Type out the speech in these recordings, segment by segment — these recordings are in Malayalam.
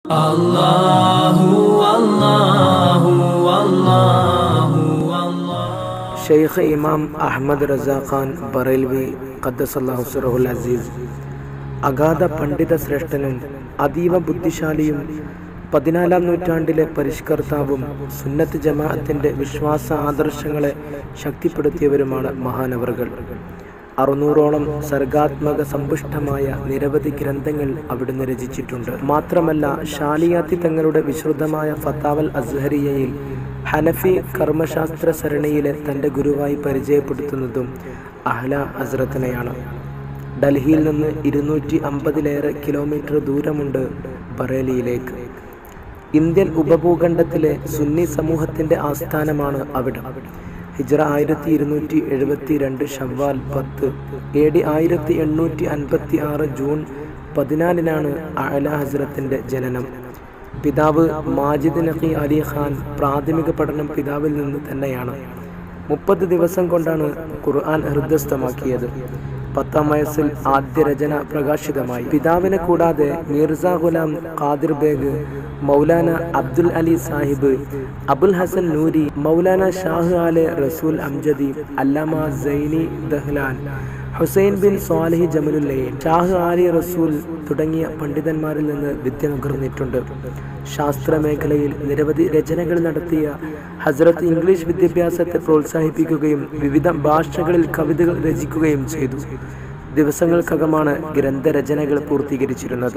ഷെയ്ഖ് ഇമാം അഹമ്മദ് റസാ ഖാൻ ബറേൽവി ഖദ്ദസല്ലാഹു സുറഹുൽ അസീസ് അഗാധ പണ്ഡിത ശ്രേഷ്ഠനും അതീവ ബുദ്ധിശാലിയും പതിനാലാം നൂറ്റാണ്ടിലെ പരിഷ്കർത്താവും സുന്നത്ത് ജമാഅത്തിന്റെ വിശ്വാസ ആദർശങ്ങളെ ശക്തിപ്പെടുത്തിയവരുമാണ് മഹാനവറുകൾ അറുന്നൂറോളം സർഗാത്മക സമ്പുഷ്ടമായ നിരവധി ഗ്രന്ഥങ്ങൾ അവിടുന്ന് രചിച്ചിട്ടുണ്ട് മാത്രമല്ല ഷാലിയാത്തി തങ്ങളുടെ വിശ്രുതമായ ഫത്താവൽ അസ്ഹരിയയിൽ ഹനഫി കർമ്മശാസ്ത്ര സരണിയിലെ തൻ്റെ ഗുരുവായി പരിചയപ്പെടുത്തുന്നതും അഹ്ല ഹസ്രത്തിനെയാണ് ഡൽഹിയിൽ നിന്ന് ഇരുന്നൂറ്റി അമ്പതിലേറെ കിലോമീറ്റർ ദൂരമുണ്ട് ബറേലിയിലേക്ക് ഇന്ത്യൻ ഉപഭൂഖണ്ഡത്തിലെ സുന്നി സമൂഹത്തിന്റെ ആസ്ഥാനമാണ് അവിടം ഹിജ്റ ആയിരത്തി ഇരുന്നൂറ്റി എഴുപത്തി രണ്ട് ഷവ്വാൽ പത്ത് എ ഡി ആയിരത്തി എണ്ണൂറ്റി അൻപത്തി ആറ് ജൂൺ പതിനാലിനാണ് അല ഹസ്രത്തിന്റെ ജനനം പിതാവ് മാജിദ് നഖി അലി ഖാൻ പ്രാഥമിക പഠനം പിതാവിൽ നിന്ന് തന്നെയാണ് മുപ്പത് ദിവസം കൊണ്ടാണ് ഖുർആൻ ഹൃദയസ്ഥമാക്കിയത് പത്താം വയസ്സിൽ ആദ്യ രചന പ്രകാശിതമായി പിതാവിനെ കൂടാതെ Mirza Ghulam Qadir Beg Maulana Abdul Ali Sahib Abul Hasan Nuri Maulana Shah Ale Rasool Amjadi Allama Zaini Dahlan Husain bin Salih Jamalullail Shah Ale Rasool തുടങ്ങിയ പണ്ഡിതന്മാരിൽ നിന്ന് വിദ്യ നുകർന്നിട്ടുണ്ട് ശാസ്ത്ര മേഖലയിൽ നിരവധി രചനകൾ നടത്തിയ ഹസ്രത്ത് ഇംഗ്ലീഷ് വിദ്യാഭ്യാസത്തെ പ്രോത്സാഹിപ്പിക്കുകയും വിവിധ ഭാഷകളിൽ കവിതകൾ രചിക്കുകയും ചെയ്തു ദിവസങ്ങൾക്കകമാണ് ഗ്രന്ഥരചനകൾ പൂർത്തീകരിച്ചിരുന്നത്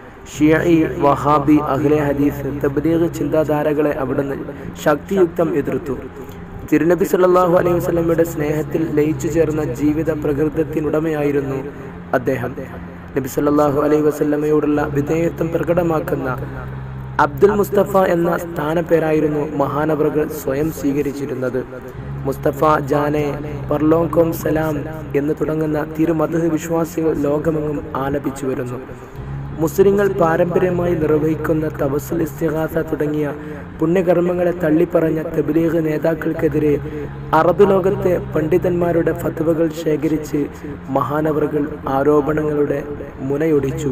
ഷിയഈ വഹാബി അഹ്ലെ ഹദീസ് തബ്ലീഗ് ചിന്താധാരകളെ അവിടുന്ന് ശക്തിയുക്തം എതിർത്തു തിരുനബി സല്ലല്ലാഹു അലൈഹി വസല്ലമയുടെ സ്നേഹത്തിൽ ലയിച്ചു ചേർന്ന ജീവിത പ്രകൃതത്തിനുടമയായിരുന്നു അദ്ദേഹം നബി സല്ലല്ലാഹു അലൈഹി വസല്ലമയോടുള്ള വിധേയത്വം പ്രകടമാക്കുന്ന അബ്ദുൽ മുസ്തഫ എന്ന സ്ഥാനപ്പേരായിരുന്നു മഹാനവറുകൾ സ്വയം സ്വീകരിച്ചിരുന്നത് മുസ്തഫ ജാനെ പർലോങ്കോം സലാം എന്ന് തുടങ്ങുന്ന തിരുമധു വിശ്വാസികൾ ലോകമെങ്ങും ആലപിച്ചു വരുന്നു മുസ്ലിങ്ങൾ പാരമ്പര്യമായി നിർവഹിക്കുന്ന തവസുൽ ഇസ്തിഹാസ തുടങ്ങിയ പുണ്യകർമ്മങ്ങളെ തള്ളിപ്പറഞ്ഞ തബ്ലീഗ് നേതാക്കൾക്കെതിരെ അറബ് ലോകത്തെ പണ്ഡിതന്മാരുടെ ഫത്വകൾ ശേഖരിച്ച് മഹാനവറുകൾ ആരോപണങ്ങളുടെ മുനയൊടിച്ചു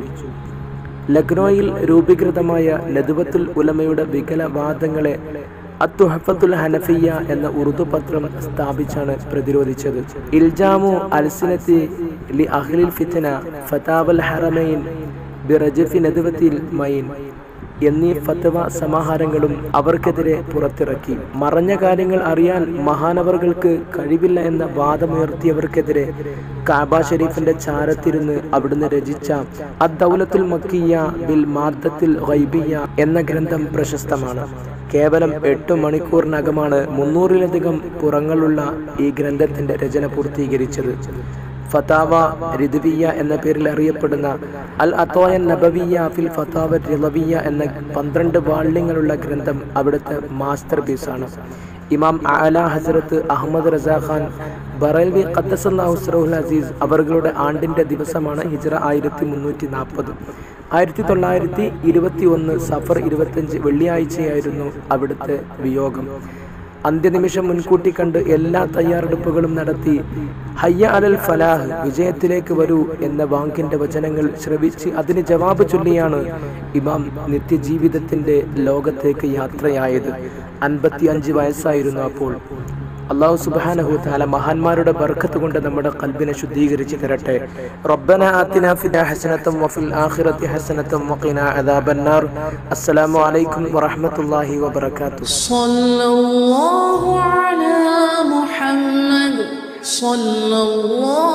ലക്നോയിൽ രൂപീകൃതമായ ലതുവത്തുൽ ഉലമയുടെ വികലവാദങ്ങളെ അത്തുഹഫത്തുൽ ഹനഫിയ എന്ന ഉറുദു പത്രം സ്ഥാപിച്ചാണ് പ്രതിരോധിച്ചത് ഇൽജാമു അൽസിനത്തി ലി അഹ്ലിൽ ഫിത്തന ഫതാവൽ ഹറമൈൻ ബിറജഫി നദുവത്തിൽ മൈൻ എന്നീ ഫത്വ സമാഹാരങ്ങളും അവർക്കെതിരെ പുറത്തിറക്കി മറഞ്ഞ കാര്യങ്ങൾ അറിയാൻ മഹാനവറുകൾക്ക് കഴിവില്ല എന്ന വാദമുയർത്തിയവർക്കെതിരെ കാബ ഷരീഫിന്റെ ചാരത്തിരുന്ന് അവിടുന്ന് രചിച്ച അദ്ദൗലത്തുൽ മക്കിയ ബിൽ മാർദ്ദത്തിൽ ഗൈബിയ എന്ന ഗ്രന്ഥം പ്രശസ്തമാണ് കേവലം എട്ട് മണിക്കൂറിനകമാണ് മുന്നൂറിലധികം പുറങ്ങളുള്ള ഈ ഗ്രന്ഥത്തിന്റെ രചന പൂർത്തീകരിച്ചത് ഫതാവ റിദ്വിയ എന്ന പേരിൽ അറിയപ്പെടുന്ന അൽ അത്തോയൻ നബവിയ ഫിൽ ഫതാവ റിളവിയ എന്ന പന്ത്രണ്ട് വാള്യങ്ങളുള്ള ഗ്രന്ഥം അവിടുത്തെ മാസ്റ്റർ പീസാണ് ഇമാം ആല ഹസരത്ത് അഹമ്മദ് റസാ ഖാൻ ബറൽവി ഖദ്ദസല്ലാഹുസ്റഹുൽ അസീസ് അവர்களுടെ ആണ്ടിന്റെ ദിവസമാണ് ഹിജ്റ ആയിരത്തി മുന്നൂറ്റി നാൽപ്പത് ആയിരത്തി തൊള്ളായിരത്തി ഇരുപത്തി ഒന്ന് സഫർ ഇരുപത്തഞ്ച് വെള്ളിയാഴ്ചയായിരുന്നു അവിടുത്തെ വിയോഗം അന്ത്യനിമിഷം മുൻകൂട്ടി കണ്ട് എല്ലാ തയ്യാറെടുപ്പുകളും നടത്തി ഹയ്യ അലൽ ഫലാഹ് വിജയത്തിലേക്ക് വരൂ എന്ന വാങ്കിന്റെ വചനങ്ങൾ ശ്രവിച്ച് അതിന് ജവാബ് ചൊല്ലിയാണ് ഇമാം നിത്യജീവിതത്തിന്റെ ലോകത്തേക്ക് യാത്രയായത് അൻപത്തി അഞ്ച് വയസ്സായിരുന്നു അപ്പോൾ അള്ളാഹു സുബ്ഹാനഹു തആല മഹാന്മാരുടെ ബർക്കത്ത് കൊണ്ട് നമ്മുടെ കൽബിനെ ശുദ്ധീകരിച്ച് തരട്ടെ റബ്ബന ആതിന ഫിൽ ഹസനതം വഫിൽ ആഖിറതി ഹസനതം വഖിനാ അദാബന്നാർ അസ്സലാമു അലൈക്കും വറഹ്മത്തുള്ളാഹി വബറകാതുഹു صلى الله على محمد صلى الله